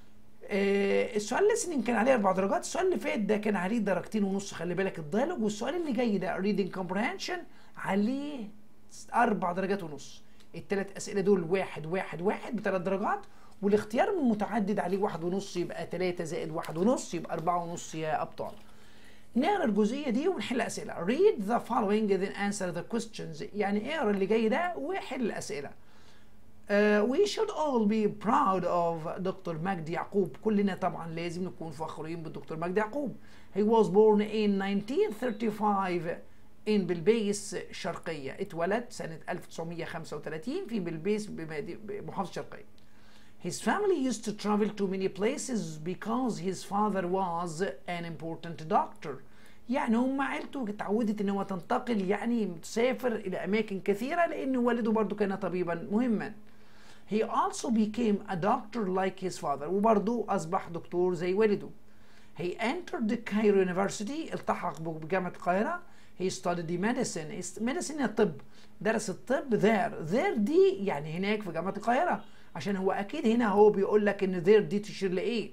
آه السؤال اللي كان عليه اربع درجات السؤال اللي فات ده كان عليه درجتين ونص خلي بالك الديالوج والسؤال اللي جاي ده reading comprehension عليه اربع درجات ونص الثلاث اسئله دول واحد واحد واحد بثلاث درجات والاختيار من متعدد عليه واحد ونص يبقى ثلاثة زائد واحد ونص يبقى أربعة ونص يا أبطال نقرا الجزئية دي ونحل أسئلة read the following then answer the questions يعني اقرا اللي جاي ده وحل الأسئلة Uh, we should all be proud of دكتور مجدي يعقوب كلنا طبعا لازم نكون فخورين بالدكتور مجدي يعقوب he was born in 1935 in بلبيس شرقية اتولد سنة 1935 في بلبيس بمحافظة شرقية His family used to travel to many places because his father was an important doctor. يعني هم عيلته اتعودت ان هو تنتقل يعني تسافر الى اماكن كثيره لان والده برضه كان طبيبا مهما. He also became a doctor like his father وبرضه اصبح دكتور زي والده. He entered the Cairo University التحق بجامعه القاهره. He studied medicine. medicine الطب. درس الطب there. there دي يعني هناك في جامعه القاهره. عشان هو اكيد هنا هو بيقول لك ان there دي تشير لايه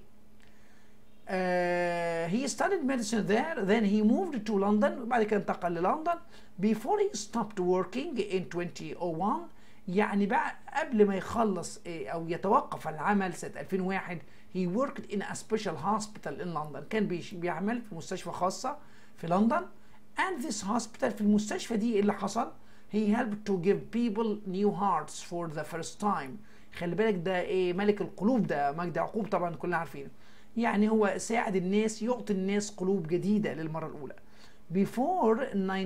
Uh, he studied medicine there then he moved to London وبعد كده انتقل للندن before he stopped working in 2001 يعني بقى قبل ما يخلص او يتوقف العمل سنه 2001 he worked in a special hospital in London كان بيعمل في مستشفى خاصه في لندن and this hospital في المستشفى دي اللي حصل he helped to give people new hearts for the first time خلي بالك ده ايه ملك القلوب ده مجدي يعقوب طبعا كلنا عارفينه يعني هو ساعد الناس يعطي الناس قلوب جديده للمره الاولى before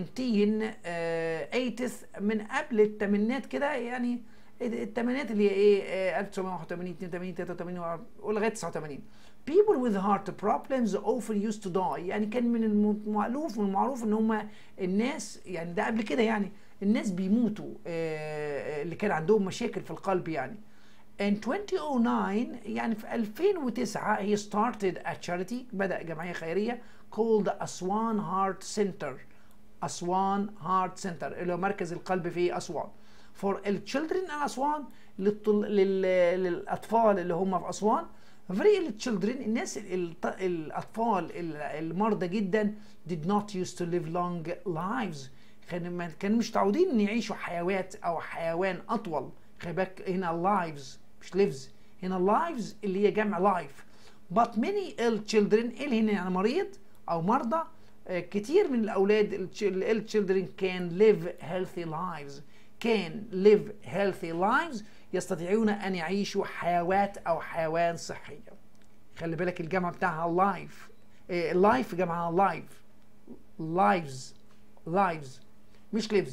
1980 من قبل الثمانينات كده يعني الثمانينات اللي هي ايه 1981 82 83 ولغايه 89 people with heart problems often used to die يعني كان من المألوف والمعروف ان هم الناس يعني ده قبل كده يعني الناس بيموتوا اللي كان عندهم مشاكل في القلب يعني In 2009 يعني في 2009 he started a charity بدأ جمعية خيرية called أسوان Heart Center أسوان Heart Center اللي هو مركز القلب في أسوان for the children in أسوان للطل... لل... للأطفال اللي هم في أسوان very children الناس الأطفال المرضى جدا did not used to live long lives كانوا كانوا مش متعودين ان يعيشوا حيوات او حيوان اطول خلي بالك هنا lives مش lives هنا lives اللي هي جمع life but many ill children ill هنا يعني مريض او مرضى كتير من الاولاد ال children can live healthy lives can live healthy lives يستطيعون ان يعيشوا حيوات او حيوان صحيه خلي بالك الجمع بتاعها life life جمعها life lives lives مش lives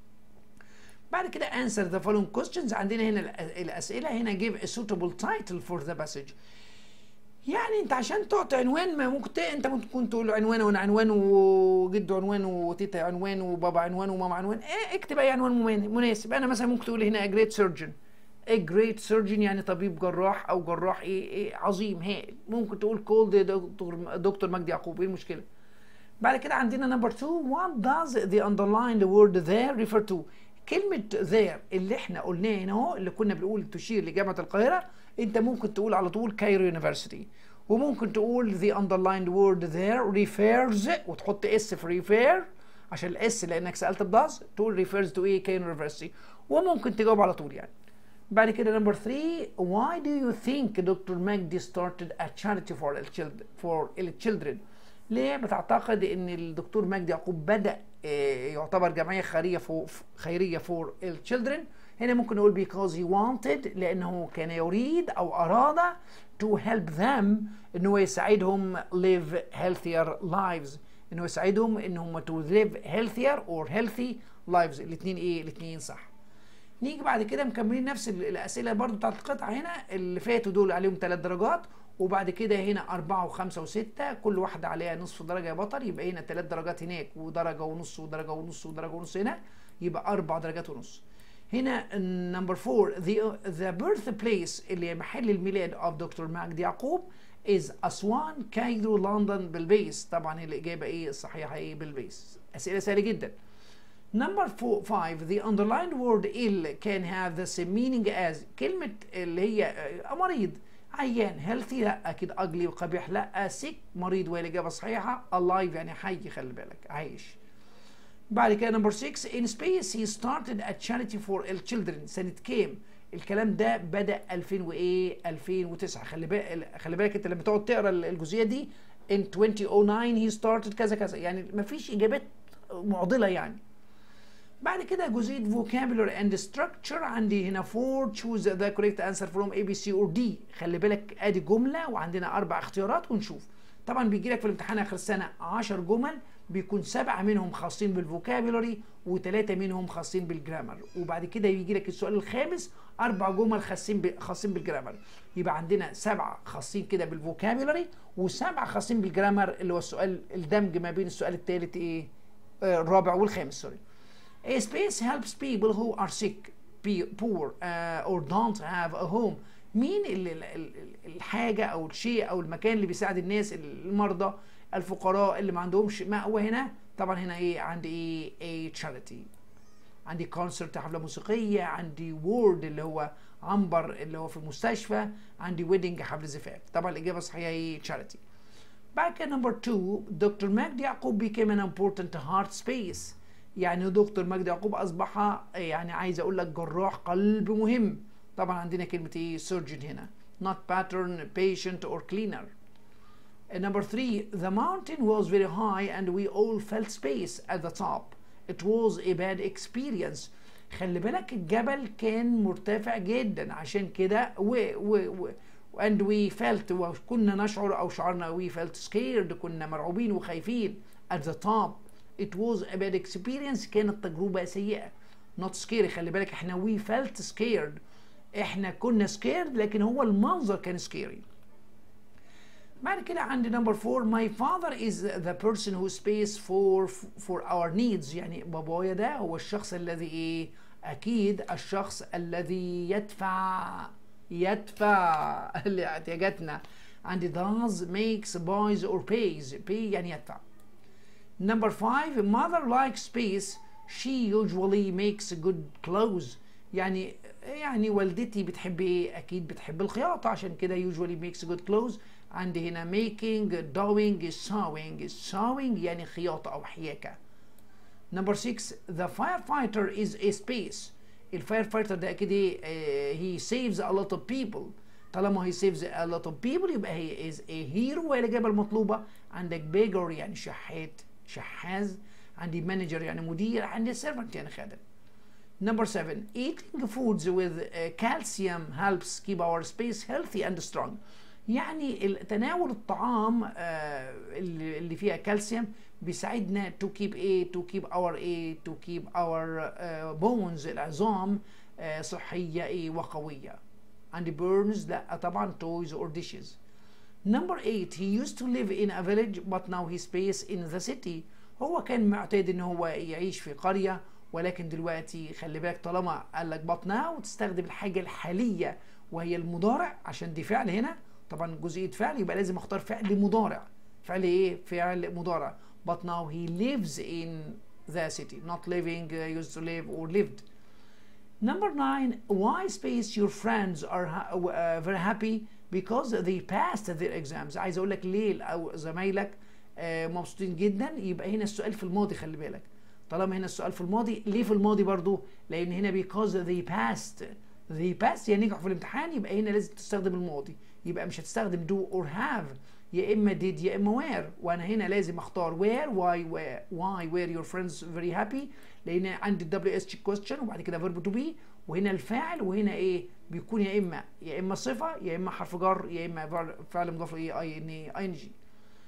بعد كده answer the following questions عندنا هنا الأسئلة هنا give a suitable title for the passage يعني انت عشان تعطي عنوان ما ممكن ت... انت ممكن تقول عنوان وانا عنوان وجده عنوان وتيتا عنوان وبابا عنوان وماما عنوان ايه اكتب اي عنوان مناسب انا مثلا ممكن تقول هنا a great surgeon a great surgeon يعني طبيب جراح او جراح ايه, إيه عظيم هائل ممكن تقول called دكتور دكتور مجدي يعقوب ايه المشكله بعد كده عندنا نمبر 2 what does the underlined word there refer to كلمة there اللي احنا قلناه هنا اهو اللي كنا بنقول تشير لجامعة القاهرة انت ممكن تقول على طول كايرو يونيفرسيتي وممكن تقول the underlined word there refers وتحط اس في refer عشان الاس لانك سالت بداز تقول refers to ايه كايرو يونيفرسيتي وممكن تجاوب على طول يعني بعد كده نمبر 3 why do you think دكتور مجدي started a charity for the children for the children ليه بتعتقد ان الدكتور مجدي يعقوب بدا يعتبر جمعيه خيريه فور خيريه فور التشيلدرن هنا ممكن نقول because he wanted لانه كان يريد او اراد to help them ان هو يساعدهم live healthier lives انه يساعدهم ان هم to live healthier or healthy lives الاثنين ايه الاثنين صح نيجي بعد كده مكملين نفس الاسئله برضو بتاعت القطعه هنا اللي فاتوا دول عليهم ثلاث درجات وبعد كده هنا أربعة وخمسة وستة كل واحدة عليها نصف درجة يا بطل يبقى هنا ثلاث درجات هناك ودرجة ونص ودرجة ونص ودرجة ونص هنا يبقى أربع درجات ونص هنا نمبر 4 the, the birthplace اللي محل الميلاد of دكتور مجدي يعقوب is أسوان كايرو لندن بالبيس طبعا الإجابة إيه الصحيحة إيه بالبيس أسئلة سهلة جدا Number four, five, the underlined word ill can have the same meaning as كلمة اللي هي مريض عيان healthy لا اكيد ugly وقبيح لا sick مريض وهي الاجابه صحيحه alive يعني حي خلي بالك عايش بعد كده نمبر 6 in space he started a charity for ill children سنه كام الكلام ده بدا 2000 وايه 2009 خلي بالك خلي بالك انت لما تقعد تقرا الجزئيه دي in 2009 he started كذا كذا يعني مفيش اجابات معضله يعني بعد كده جزئيه vocabulary and structure عندي هنا 4 choose the correct answer from A B C or D خلي بالك ادي جمله وعندنا اربع اختيارات ونشوف طبعا بيجي لك في الامتحان اخر السنه 10 جمل بيكون سبعه منهم خاصين بالفوكابولري وثلاثه منهم خاصين بالجرامر وبعد كده يجي لك السؤال الخامس اربع جمل خاصين ب... خاصين بالجرامر يبقى عندنا سبعه خاصين كده بالفوكابولري وسبعه خاصين بالجرامر اللي هو السؤال الدمج ما بين السؤال الثالث ايه آه الرابع والخامس سوري A space helps people who are sick, poor, uh, or don't have a home. مين الحاجة أو الشيء أو المكان اللي بيساعد الناس المرضى الفقراء اللي ما عندهمش مأوى هنا طبعا هنا ايه عندي ايه ايه تشاريتي عندي كونسرت حفلة موسيقية عندي وورد اللي هو عنبر اللي هو في المستشفى عندي ويدنج حفل زفاف طبعا الإجابة الصحيحة هي تشاريتي بعد كده نمبر 2 دكتور مجدي يعقوب became an important heart space يعني دكتور مجدي يعقوب اصبح يعني عايز اقول لك جراح قلب مهم طبعا عندنا كلمه ايه surgeon هنا not pattern patient or cleaner number three the mountain was very high and we all felt space at the top it was a bad experience خلي بالك الجبل كان مرتفع جدا عشان كده و, و, و and we felt وكنا نشعر او شعرنا we felt scared كنا مرعوبين وخايفين at the top it was a bad experience كانت تجربة سيئة not scary خلي بالك احنا we felt scared احنا كنا scared لكن هو المنظر كان scary بعد كده عندي نمبر 4 my father is the person who pays for for our needs يعني بابايا ده هو الشخص الذي ايه اكيد الشخص الذي يدفع يدفع لاحتياجاتنا عندي does makes buys or pays pay يعني يدفع Number five, mother likes space. She usually makes good clothes. يعني يعني والدتي بتحب ايه؟ اكيد بتحب الخياطة عشان كده usually makes good clothes. عندي هنا making, doing, sewing. sewing يعني خياطة أو حياكة. Number six, the firefighter is a space. الفاير فايتر ده اكيد ايه؟ he saves a lot of people. طالما he saves a lot of people يبقى he is a hero وهي الإجابة المطلوبة. عندك beggar يعني شحات. شحاذ عندي مانجر يعني مدير عندي سيرفنت يعني خادم Number seven, eating foods with uh, calcium helps keep our space healthy and strong. يعني تناول الطعام uh, اللي, اللي فيها كالسيوم بيساعدنا to keep a to keep our a to keep our uh, bones العظام uh, صحية ايه وقوية. عندي burns لا طبعا toys or dishes. Number eight, he used to live in a village but now he space in the city. هو كان معتاد ان هو يعيش في قرية ولكن دلوقتي خلي بالك طالما قال لك but now تستخدم الحاجة الحالية وهي المضارع عشان دي فعل هنا طبعا جزئية فعل يبقى لازم اختار فعل مضارع فعل ايه؟ فعل مضارع but now he lives in the city not living uh, used to live or lived. Number nine, why space your friends are uh, very happy because they passed their exams عايز اقول لك ليه او زمايلك آه مبسوطين جدا يبقى هنا السؤال في الماضي خلي بالك طالما هنا السؤال في الماضي ليه في الماضي برضو لان هنا because they passed they passed يعني نجحوا في الامتحان يبقى هنا لازم تستخدم الماضي يبقى مش هتستخدم do or have يا اما did يا اما where وانا هنا لازم اختار where why where why were your friends very happy لان عندي الدبليو اس question وبعد كده verb to be وهنا الفاعل وهنا ايه بيكون يا اما يا اما صفه يا اما حرف جر يا اما فعل مضاف له اي ان اي ان جي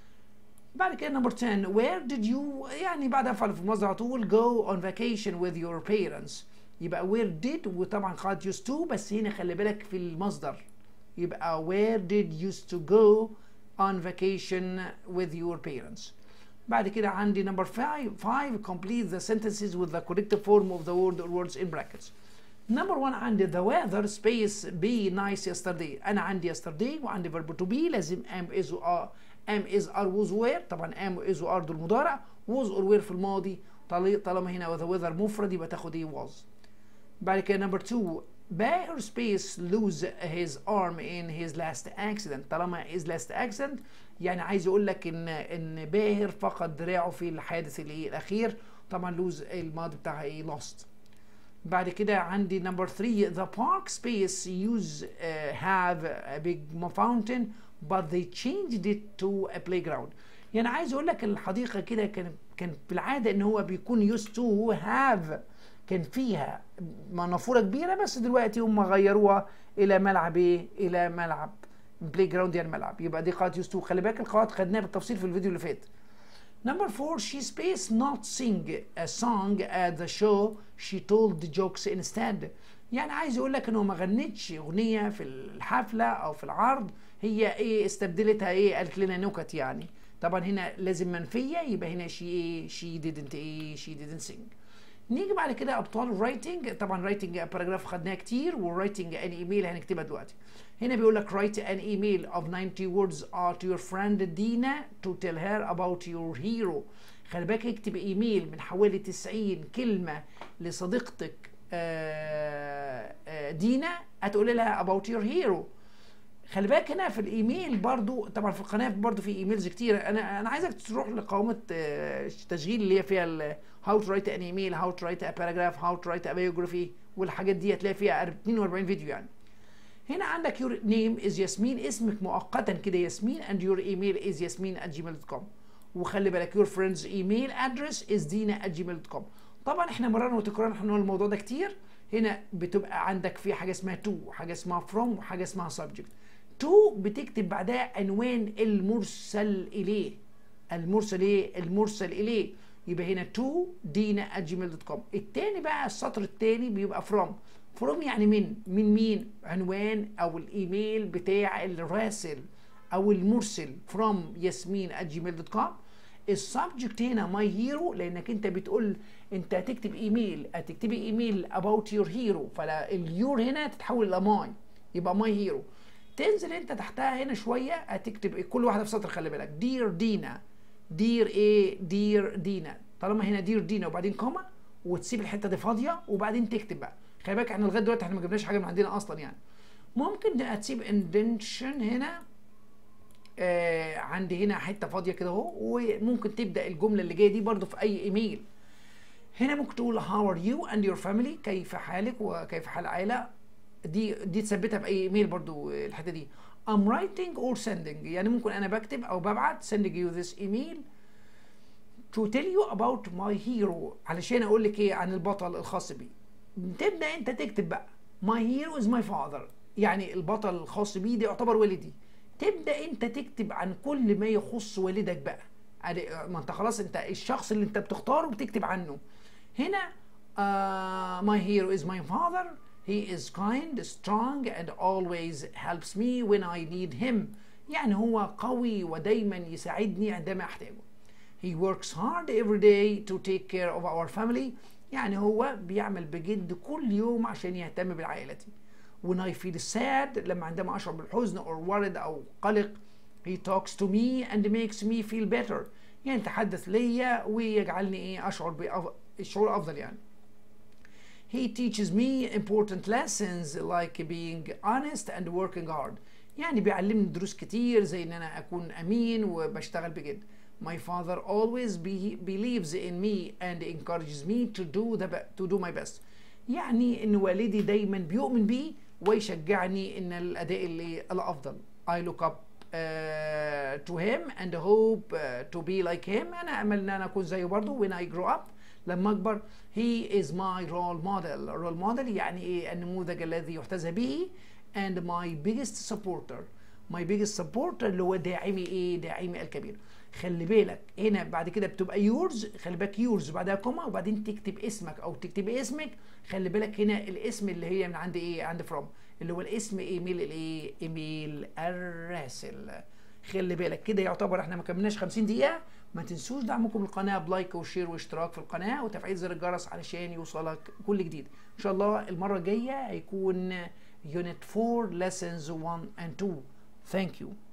بعد كده نمبر 10 where did you يعني بعد افعل في المصدر على طول go on vacation with your parents يبقى where did وطبعا قاعد used to بس هنا خلي بالك في المصدر يبقى where did used to go on vacation with your parents بعد كده عندي number 5 5 complete the sentences with the correct form of the word or words in brackets Number one عندي the weather space be nice yesterday أنا عندي yesterday وعندي verb to be لازم am is are am is are was were طبعا am is are دول مضارع was or were في الماضي طالما هنا the weather مفرد يبقى تاخد ايه was بعد كده number two باهر سبيس lose his arm in his last accident طالما his last accident يعني عايز يقول لك ان ان باهر فقد دراعه في الحادث الايه الاخير طبعا lose الماضي بتاعها ايه lost بعد كده عندي نمبر 3 the park space use uh, have a big fountain but they changed it to a playground يعني عايز اقول لك الحديقه كده كان كان بالعاده ان هو بيكون used to have كان فيها نافوره كبيره بس دلوقتي هم غيروها الى ملعب ايه الى ملعب بلاي جراوند يعني ملعب يبقى دي قاعده يوز تو خلي بالك القواعد خدناها بالتفصيل في الفيديو اللي فات Number four, she space not sing a song at the show. She told the jokes instead. يعني عايز يقول لك انه ما غنتش اغنيه في الحفله او في العرض هي ايه استبدلتها ايه قالت لنا نكت يعني طبعا هنا لازم منفيه يبقى هنا شي ايه شي didn't ايه شي didn't sing نيجي بعد كده ابطال الرايتنج طبعا رايتنج باراجراف خدناها كتير والرايتنج ان ايميل هنكتبها دلوقتي هنا بيقول لك write an email of 90 words uh, to your friend Dina to tell her about your hero خلي بالك اكتب ايميل من حوالي 90 كلمه لصديقتك آه، آه، دينا هتقول لها about your hero خلي بالك هنا في الايميل برضو طبعا في القناه برضو في ايميلز كتير انا انا عايزك تروح لقائمه آه، التشغيل اللي هي فيها هاو تو رايت ان ايميل هاو تو رايت ا باراجراف هاو تو رايت ا بايوجرافي والحاجات دي هتلاقي فيها 42 فيديو يعني هنا عندك your name is ياسمين اسمك مؤقتا كده ياسمين and your email is ياسمين at gmail.com وخلي بالك your friend's email address is dina at gmail.com طبعا احنا مررنا وتكرارنا احنا الموضوع ده كتير هنا بتبقى عندك في حاجه اسمها to وحاجه اسمها from وحاجه اسمها subject to بتكتب بعدها عنوان المرسل اليه المرسل ايه المرسل اليه يبقى هنا to دينا at gmail.com التاني بقى السطر التاني بيبقى from from يعني من من مين عنوان او الايميل بتاع الراسل او المرسل from ياسمين at gmail.com السبجكت هنا ماي هيرو لانك انت بتقول انت هتكتب ايميل هتكتبي ايميل about your hero فاليور هنا تتحول الى ماي يبقى ماي هيرو تنزل انت تحتها هنا شويه هتكتب كل واحده في سطر خلي بالك دير دينا دير ايه دير دينا طالما هنا دير دينا وبعدين كوما وتسيب الحته دي فاضيه وبعدين تكتب بقى خلي بالك احنا لغايه دلوقتي احنا ما جبناش حاجه من عندنا اصلا يعني ممكن هتسيب اندنشن هنا آه عندي هنا حته فاضيه كده اهو وممكن تبدا الجمله اللي جايه دي برضو في اي ايميل هنا ممكن تقول how are you and your family كيف حالك وكيف حال العائله دي دي تثبتها باي ايميل برضو الحته دي I'm writing or sending يعني ممكن انا بكتب او ببعت sending you this email to tell you about my hero علشان اقول لك ايه عن البطل الخاص بي تبدا انت تكتب بقى my hero is my father يعني البطل الخاص بيه ده يعتبر والدي تبدا انت تكتب عن كل ما يخص والدك بقى يعني ما انت خلاص انت الشخص اللي انت بتختاره بتكتب عنه هنا uh, my hero is my father he is kind strong and always helps me when I need him يعني هو قوي ودايما يساعدني عندما احتاجه he works hard every day to take care of our family يعني هو بيعمل بجد كل يوم عشان يهتم بالعائلة when I feel sad لما عندما أشعر بالحزن أو ورد أو قلق he talks to me and makes me feel better يعني يتحدث ليا ويجعلني إيه أشعر بالشعور أفضل يعني he teaches me important lessons like being honest and working hard يعني بيعلمني دروس كتير زي ان انا اكون امين وبشتغل بجد my father always be, believes in me and encourages me to do the to do my best يعني ان والدي دايما بيؤمن بي ويشجعني ان الاداء اللي الافضل I look up uh, to him and hope uh, to be like him انا امل ان انا اكون زيه برضه when I grow up لما اكبر he is my role model role model يعني ايه النموذج الذي يحتذى به and my biggest supporter my biggest supporter اللي هو داعمي ايه داعمي الكبير خلي بالك هنا بعد كده بتبقى يورز خلي بالك يورز بعدها كوما وبعدين تكتب اسمك او تكتب اسمك خلي بالك هنا الاسم اللي هي من عند ايه عند فروم اللي هو الاسم ايميل الايه ايميل الراسل خلي بالك كده يعتبر احنا ما كملناش 50 دقيقه ما تنسوش دعمكم للقناه بلايك وشير واشتراك في القناه وتفعيل زر الجرس علشان يوصلك كل جديد ان شاء الله المره الجايه هيكون يونت 4 lessons 1 and 2 thank you